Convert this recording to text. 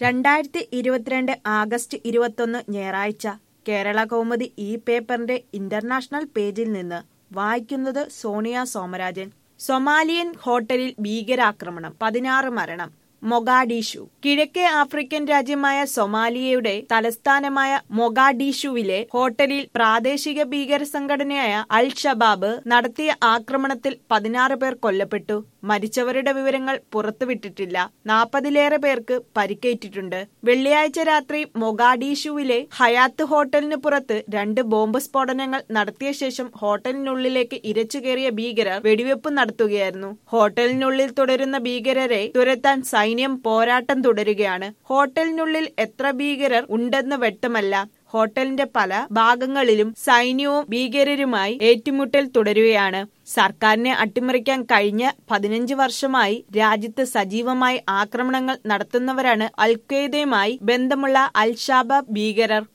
രണ്ടായിരത്തി ഇരുപത്തിരണ്ട് ആഗസ്റ്റ് ഇരുപത്തൊന്ന് ഞായറാഴ്ച കേരള കൗമുദി ഈ പേപ്പറിന്റെ ഇന്റർനാഷണൽ പേജിൽ നിന്ന് വായിക്കുന്നത് സോണിയ സോമരാജൻ സൊമാലിയൻ ഹോട്ടലിൽ ഭീകരാക്രമണം പതിനാറ് മരണം മൊഗാഡിഷു കിഴക്കേ ആഫ്രിക്കൻ രാജ്യമായ സൊമാലിയയുടെ തലസ്ഥാനമായ മൊഗാഡിഷുവിലെ ഹോട്ടലിൽ പ്രാദേശിക ഭീകര സംഘടനയായ അൽ ഷബാബ് നടത്തിയ ആക്രമണത്തിൽ പതിനാറ് പേർ കൊല്ലപ്പെട്ടു മരിച്ചവരുടെ വിവരങ്ങൾ പുറത്തുവിട്ടിട്ടില്ല നാൽപ്പതിലേറെ പേർക്ക് പരിക്കേറ്റിട്ടുണ്ട് വെള്ളിയാഴ്ച രാത്രി മൊഗാഡിഷുവിലെ ഹയാത്ത് ഹോട്ടലിന് പുറത്ത് രണ്ട് ബോംബ് സ്ഫോടനങ്ങൾ നടത്തിയ ശേഷം ഹോട്ടലിനുള്ളിലേക്ക് ഇരച്ചുകയറിയ ഭീകരർ വെടിവെപ്പ് നടത്തുകയായിരുന്നു ഹോട്ടലിനുള്ളിൽ തുടരുന്ന ഭീകരരെ തുരത്താൻ സൈന്യം പോരാട്ടം തുടരുകയാണ് ഹോട്ടലിനുള്ളിൽ എത്ര ഭീകരർ ഉണ്ടെന്ന് വ്യക്തമല്ല ഹോട്ടലിന്റെ പല ഭാഗങ്ങളിലും സൈന്യവും ഭീകരരുമായി ഏറ്റുമുട്ടൽ തുടരുകയാണ് സർക്കാരിനെ അട്ടിമറിക്കാൻ കഴിഞ്ഞ പതിനഞ്ച് വർഷമായി രാജ്യത്ത് സജീവമായി ആക്രമണങ്ങൾ നടത്തുന്നവരാണ് അൽഖ്വയ്ദയുമായി ബന്ധമുള്ള അൽ ഷാബാബ് ഭീകരർ